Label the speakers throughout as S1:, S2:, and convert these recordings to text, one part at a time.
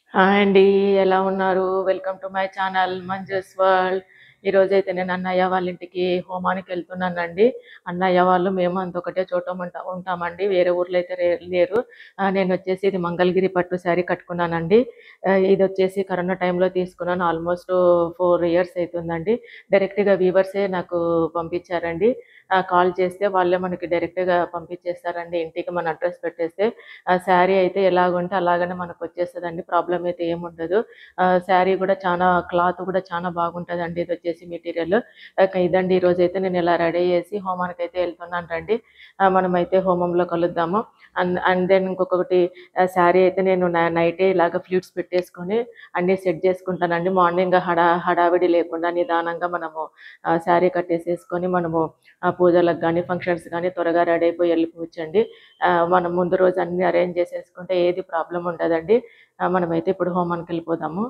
S1: hi అండి ఎలా ఉన్నారు welcome to my channel Manju's world ఈరోజు అయితే నేను అన్నయ్య వాళ్ళ ఇంటికి హోమానికి వెళ్తున్నానండి అన్నయ్య వాళ్ళు మేము అంత ఒకటే చోట ఉంటా ఉంటామండి వేరే ఊర్లో అయితే రే- లేరు ఆ, నేను వచ్చేసి ఇది మంగళగిరి పట్టు శారీ కట్టుకున్నానండి ఆ, ఇది వచ్చేసి కరోనా టైంలో తీసుకున్నాను ఆల్మోస్ట్ ఫోర్ ఇయర్స్ అవుతుందండి డైరెక్ట్గా వీవర్సే నాకు పంపించారండి కాల్ చేస్తే వాళ్ళే మనకి డైరెక్ట్గా పంపించేస్తారండి ఇంటికి మన అడ్రస్ పెట్టేస్తే ఆ శారీ అయితే ఎలాగుంటే అలాగనే మనకు వచ్చేస్తుందండి ప్రాబ్లం అయితే ఏముండదు ఆ శారీ కూడా చాలా క్లాత్ కూడా చాలా బాగుంటుందండి ఇది వచ్చేసి మెటీరియల్ ఇదండి ఈ రోజు అయితే నేను ఇలా రెడీ చేసి హోమానికి అయితే వెళ్తున్నాను రండి ఆ, మనమైతే హోమంలో కలుద్దాము అండ్ అండ్ దెన్ ఇంకొకటి శారీ అయితే నేను నైటే ఇలాగ ఫ్లూట్స్ పెట్టేసుకొని అన్నీ సెట్ చేసుకుంటానండి మార్నింగ్ హడా హడావిడి లేకుండా నిదానంగా మనము శారీ కట్టేసేసుకొని మనము ఆ పూజలకు కానీ ఫంక్షన్స్ కానీ త్వరగా రెడీ అయిపోయి వెళ్ళిపోవచ్చండి ఆ, మనం ముందు రోజు అన్ని అరేంజ్ చేసేసుకుంటే ఏది ప్రాబ్లం ఉండదండి ఆ, మనమైతే ఇప్పుడు హోమానికి వెళ్ళిపోదాము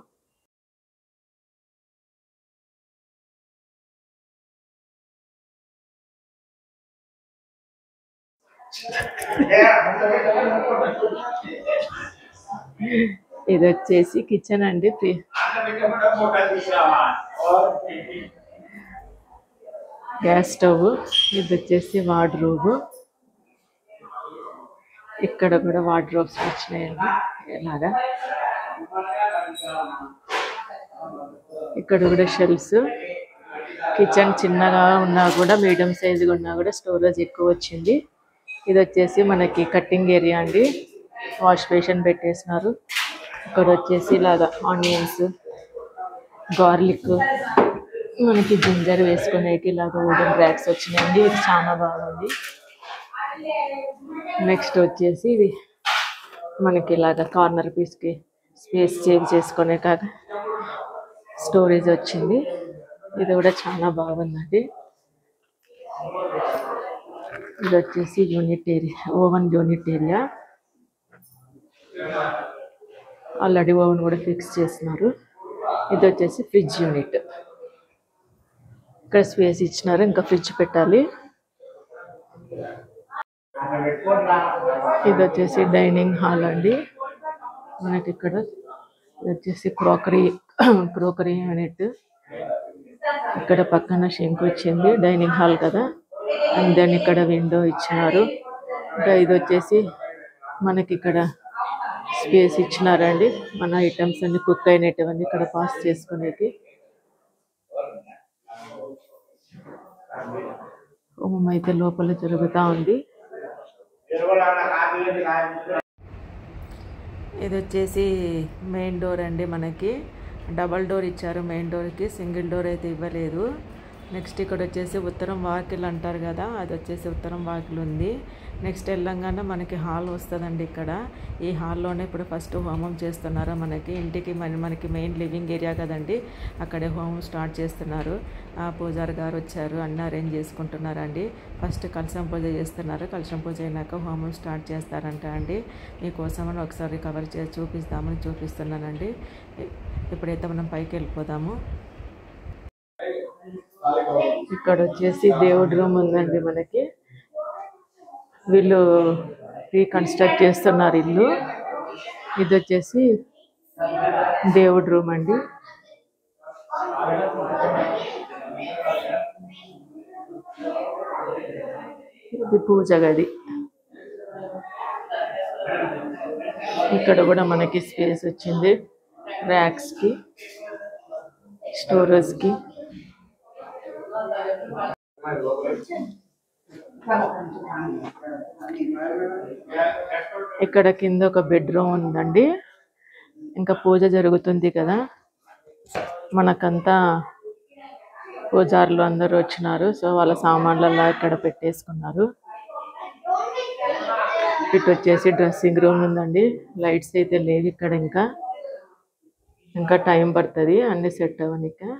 S1: ఇది వచ్చేసి కిచెన్ అండి ప్రి- గ్యాస్ స్టవ్ ఇది వచ్చేసి వార్డ్రోబ్ ఇక్కడ కూడా వార్డ్రోబ్స్ వచ్చినాయండి ఇలాగా ఇక్కడ కూడా షెల్ఫ్స్ కిచెన్ చిన్నగా ఉన్నా కూడా మీడియం సైజుగా ఉన్నా కూడా స్టోరేజ్ ఎక్కువ వచ్చింది ఇది వచ్చేసి మనకి కట్టింగ్ ఏరియా అండి వాష్ బేషన్ పెట్టేసినారు ఇక్కడ వచ్చేసి ఇలాగా ఆనియన్స్ గార్లిక్ మనకి జింజర్ వేసుకునేకి ఇలాగ వుడెన్ ర్యాక్స్ వచ్చినాయండి ఇది చాలా బాగుంది నెక్స్ట్ వచ్చేసి ఇది మనకి ఇలాగ కార్నర్ పీస్కి స్పేస్ సేవ్ చేసుకునే కాక స్టోరేజ్ వచ్చింది ఇది కూడా చాలా బాగుందండి ఇది వచ్చేసి unit area oven unit area already oven కూడా ఫిక్స్ చేసినారు ఇది వచ్చేసి ఫ్రిడ్జ్ యూనిట్ ఇక్కడ స్పేస్ ఇచ్చినారు ఇంకా ఫ్రిడ్జ్ పెట్టాలి ఇది వచ్చేసి డైనింగ్ హాల్ అండి మనకి ఇక్కడ ఇది వచ్చేసి క్రోకరీ క్రోకరీ యూనిట్ ఇక్కడ పక్కన షింక్ వచ్చింది డైనింగ్ హాల్ కదా అండ్ దెన్ ఇక్కడ విండో ఇచ్చినారు ఇంకా ఇది వచ్చేసి మనకి ఇక్కడ స్పేస్ ఇచ్చినారండి మన ఐటమ్స్ అన్ని కుక్ అయినటువంటి ఇక్కడ పాస్ చేసుకునేకి హోమం అయితే లోపల జరుగుతూ ఉంది ఇది వచ్చేసి మెయిన్ డోర్ అండి మనకి డబల్ డోర్ ఇచ్చారు మెయిన్ డోర్కి సింగిల్ డోర్ అయితే ఇవ్వలేదు నెక్స్ట్ ఇక్కడ వచ్చేసి ఉత్తరం వాకిల్ అంటారు కదా అది వచ్చేసి ఉత్తరం వాకిల్ ఉంది నెక్స్ట్ వెళ్ళంగానే మనకి హాల్ వస్తుందండి ఇక్కడ ఈ హాల్లోనే ఇప్పుడు ఫస్ట్ హోమం చేస్తున్నారు మనకి ఇంటికి మన మనకి మెయిన్ లివింగ్ ఏరియా కదండి అక్కడే హోమం స్టార్ట్ చేస్తున్నారు ఆ పూజారి గారు వచ్చారు అన్నీ అరేంజ్ చేసుకుంటున్నారండి ఫస్ట్ కలశం పూజ చేస్తున్నారు కలశం పూజ అయినాక హోమం స్టార్ట్ చేస్తారంట అండి మీకోసమని ఒకసారి కవర్ చేసి చూపిస్తామని చూపిస్తున్నానండి ఇప్పుడైతే మనం పైకి వెళ్ళిపోదాము ఇక్కడ వచ్చేసి దేవుడి రూమ్ ఉందండి మనకి వీళ్ళు రీకన్స్ట్రక్ట్ చేస్తున్నారు ఇల్లు ఇది వచ్చేసి దేవుడి రూమ్ అండి ఇది పూజ గది ఇక్కడ కూడా మనకి స్పేస్ వచ్చింది ర్యాక్స్ కి స్టోరేజ్ కి ఇక్కడ కింద ఒక బెడ్రూమ్ ఉందండి ఇంకా పూజ జరుగుతుంది కదా మనకంతా పూజారులు అందరూ వచ్చినారు సో వాళ్ళ సామాన్లలో ఇక్కడ పెట్టేసుకున్నారు ఇటు వచ్చేసి డ్రెస్సింగ్ రూమ్ ఉందండి లైట్స్ అయితే లేవు ఇక్కడ ఇంకా ఇంకా టైం పడుతుంది అన్ని సెట్ అవ్వనిక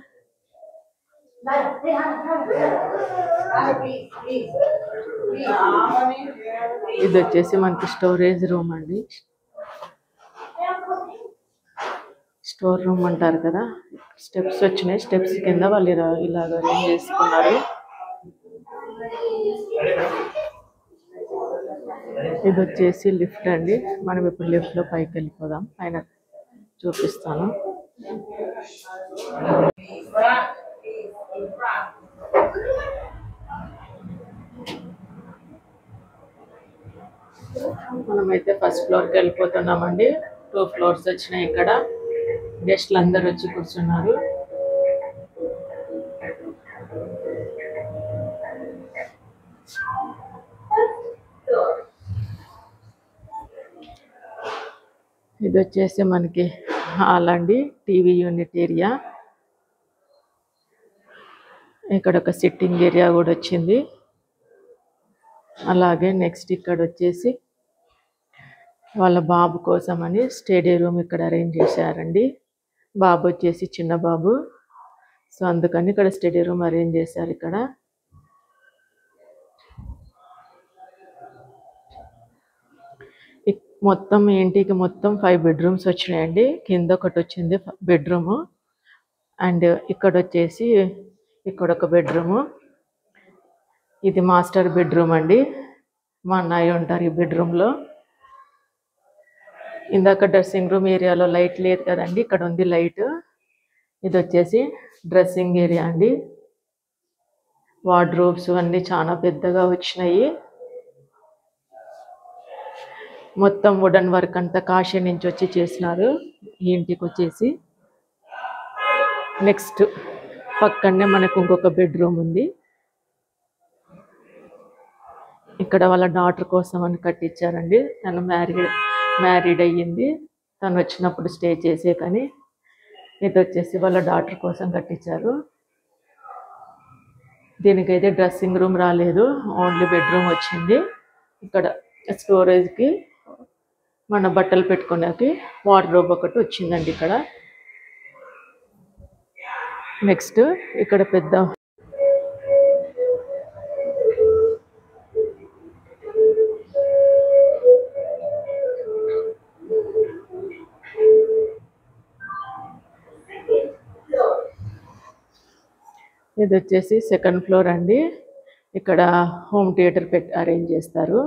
S1: ఇది వచ్చేసి మనకి స్టోరేజ్ రూమ్ అండి స్టోర్ రూమ్ అంటారు కదా స్టెప్స్ వచ్చినాయి స్టెప్స్ కింద వాళ్ళు ఇలా ఇలాగ అరేంజ్ చేసుకున్నారు ఇది వచ్చేసి లిఫ్ట్ అండి మనం ఇప్పుడు లిఫ్ట్ లో పైకి వెళ్ళిపోదాం పైన చూపిస్తాను మనమైతే ఫస్ట్ ఫ్లోర్కి వెళ్ళిపోతున్నామండి టూ ఫ్లోర్స్ వచ్చినాయి ఇక్కడ గెస్ట్లు అందరు వచ్చి కూర్చున్నారు ఇది వచ్చేసి మనకి హాల్ అండి టీవీ యూనిట్ ఏరియా ఇక్కడ ఒక సిట్టింగ్ ఏరియా కూడా వచ్చింది అలాగే నెక్స్ట్ ఇక్కడ వచ్చేసి వాళ్ళ బాబు కోసం అని స్టడీ రూమ్ ఇక్కడ అరేంజ్ చేశారండి బాబు వచ్చేసి చిన్న బాబు సో అందుకని ఇక్కడ స్టడీ రూమ్ అరేంజ్ చేశారు ఇక్కడ ఇక్- మొత్తం ఇంటికి మొత్తం ఫైవ్ బెడ్రూమ్స్ వచ్చినాయండి కింద ఒకటి వచ్చింది బెడ్రూము అండ్ ఇక్కడ వచ్చేసి ఇక్కడ ఒక బెడ్రూము ఇది మాస్టర్ బెడ్రూమ్ అండి మా అన్నయ్య ఉంటారు ఈ బెడ్రూమ్లో ఇందాక డ్రెస్సింగ్ రూమ్ ఏరియాలో లైట్ లేదు కదండి ఇక్కడ ఉంది లైట్ ఇది వచ్చేసి డ్రెస్సింగ్ ఏరియా అండి వార్డ్రోబ్స్ అన్నీ చాలా పెద్దగా వచ్చినాయి మొత్తం వుడన్ వర్క్ అంతా కాశీ నుంచి వచ్చి చేసినారు ఈ ఇంటికి వచ్చేసి నెక్స్ట్ పక్కనే మనకు ఇంకొక బెడ్రూమ్ ఉంది ఇక్కడ వాళ్ళ డాటర్ కోసం అని కట్టించారండి తను మ్యారీడ్ మ్యారీడ్ అయ్యింది తను వచ్చినప్పుడు స్టే చేసే కానీ ఇది వచ్చేసి వాళ్ళ డాటర్ కోసం కట్టించారు దీనికైతే డ్రెస్సింగ్ రూమ్ రాలేదు ఓన్లీ బెడ్రూమ్ వచ్చింది ఇక్కడ స్టోరేజ్కి మన బట్టలు పెట్టుకోడానికి వార్డ్రోబ్ ఒకటి వచ్చిందండి ఇక్కడ నెక్స్ట్ ఇక్కడ పెద్ద ఇది వచ్చేసి సెకండ్ ఫ్లోర్ అండి ఇక్కడ హోమ్ థియేటర్ పెట్టి అరేంజ్ చేస్తారు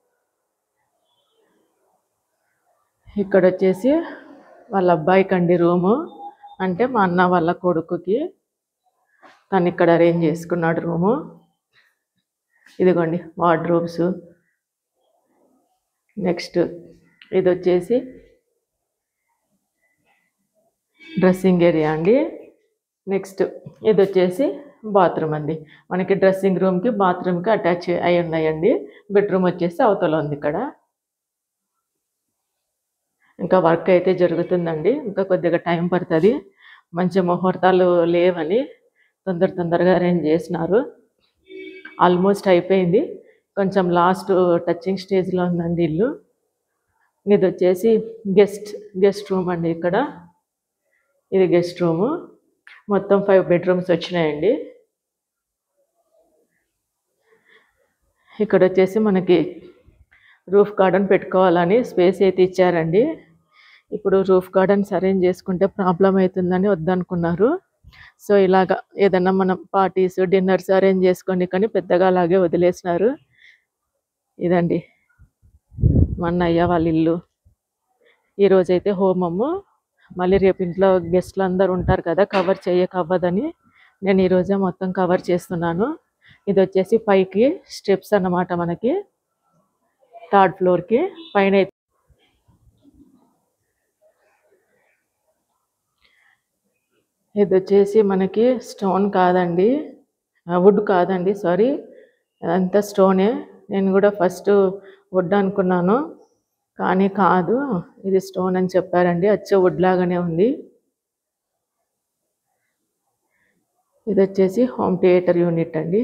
S1: ఇక్కడ వచ్చేసి వాళ్ళ అబ్బాయికి అండి రూము అంటే మా అన్న వాళ్ళ కొడుకుకి తను ఇక్కడ అరేంజ్ చేసుకున్నాడు రూము ఇదిగోండి వార్డ్రోబ్స్ నెక్స్ట్ ఇది వచ్చేసి డ్రెస్సింగ్ ఏరియా అండి నెక్స్ట్ ఇది వచ్చేసి బాత్రూమ్ అండి మనకి డ్రెస్సింగ్ రూమ్కి బాత్రూమ్కి అటాచ్ అయి ఉన్నాయండి బెడ్రూమ్ వచ్చేసి అవతల ఉంది ఇక్కడ ఇంకా వర్క్ అయితే జరుగుతుందండి ఇంకా కొద్దిగా టైం పడుతుంది మంచి ముహూర్తాలు లేవని తొందర తొందరగా అరేంజ్ చేసినారు ఆల్మోస్ట్ అయిపోయింది కొంచెం లాస్ట్ టచింగ్ స్టేజ్లో ఉందండి ఇల్లు ఇది వచ్చేసి గెస్ట్ గెస్ట్ రూమ్ అండి ఇక్కడ ఇది గెస్ట్ రూము మొత్తం ఫైవ్ బెడ్రూమ్స్ వచ్చినాయండి ఇక్కడ వచ్చేసి మనకి రూఫ్ గార్డెన్ పెట్టుకోవాలని స్పేస్ అయితే ఇచ్చారండి ఇప్పుడు రూఫ్ గార్డెన్స్ అరేంజ్ చేసుకుంటే ప్రాబ్లం అవుతుందని వద్దనుకున్నారు సో ఇలాగా ఏదన్నా మనం పార్టీస్ డిన్నర్స్ అరేంజ్ చేసుకొని కానీ పెద్దగా అలాగే వదిలేసినారు ఇదండి మా అన్నయ్య వాళ్ళ ఇల్లు ఈరోజైతే హోమము మళ్ళీ రేపు ఇంట్లో గెస్ట్లు అందరు ఉంటారు కదా కవర్ చేయక అవ్వదని నేను ఈరోజే మొత్తం కవర్ చేస్తున్నాను ఇది వచ్చేసి పైకి స్టెప్స్ అన్నమాట మనకి థర్డ్ ఫ్లోర్కి పైన అయితే ఇది వచ్చేసి మనకి స్టోన్ కాదండి వుడ్ కాదండి సారీ అదంతా స్టోనే నేను కూడా ఫస్ట్ వుడ్ అనుకున్నాను కానీ కాదు ఇది స్టోన్ అని చెప్పారండి అచ్చ వుడ్ లాగానే ఉంది ఇది వచ్చేసి హోమ్ థియేటర్ యూనిట్ అండి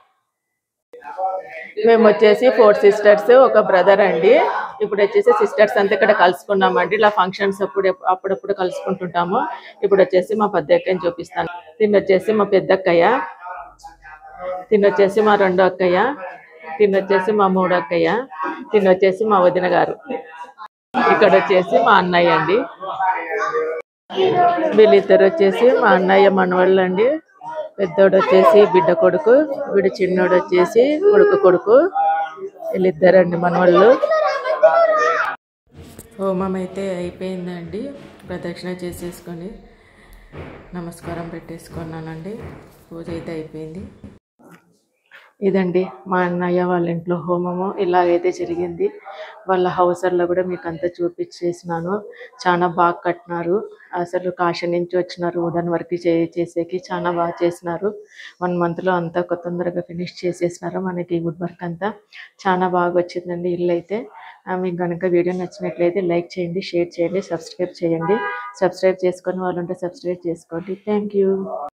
S1: మేము వచ్చేసి ఫోర్ సిస్టర్స్ ఒక బ్రదర్ అండి ఇప్పుడు వచ్చేసి సిస్టర్స్ అంతా ఇక్కడ కలుసుకున్నామండి ఇలా ఫంక్షన్స్ అప్పుడు అప్పుడప్పుడు కలుసుకుంటుంటాము ఇప్పుడు వచ్చేసి మా పెద్ద అక్కని చూపిస్తాను దీన్ని వచ్చేసి మా పెద్ద అక్కయ్య దీన్ని వచ్చేసి మా రెండో అక్కయ్య దీన్ని వచ్చేసి మా మూడో అక్కయ్య దీన్ని వచ్చేసి మా వదిన గారు ఇక్కడ వచ్చేసి మా అన్నయ్య అండి వీళ్ళిద్దరు వచ్చేసి మా అన్నయ్య మనవాళ్ళు అండి పెద్దోడు వచ్చేసి బిడ్డ కొడుకు వీడు చిన్నోడు వచ్చేసి కొడుకు కొడుకు వీళ్ళిద్దరండి మనవాళ్ళు హోమం అయితే అయిపోయిందండి ప్రదక్షిణ చేసేసుకొని నమస్కారం పెట్టేసుకున్నానండి పూజ అయితే అయిపోయింది ఇదండి మా అన్నయ్య వాళ్ళ ఇంట్లో హోమము ఇలాగైతే జరిగింది వాళ్ళ హౌసర్లో కూడా మీకు అంతా చూపించేసినాను చాలా బాగా కట్టినారు అసలు కాశీ నుంచి వచ్చినారు వుడన్ వర్క్ చే చేసేకి చాలా బాగా చేసినారు వన్ మంత్లో అంతా కొ- తొందరగా ఫినిష్ చేసేసినారు మనకి వుడ్ వర్క్ అంతా చాలా బాగా వచ్చిందండి ఇల్లు అయితే ఆ, మీకు కనుక వీడియో నచ్చినట్లయితే లైక్ చేయండి షేర్ చేయండి సబ్స్క్రైబ్ చేయండి సబ్స్క్రైబ్ చేసుకొని వాళ్ళు ఉంటే సబ్స్క్రైబ్ చేసుకోండి థ్యాంక్ యూ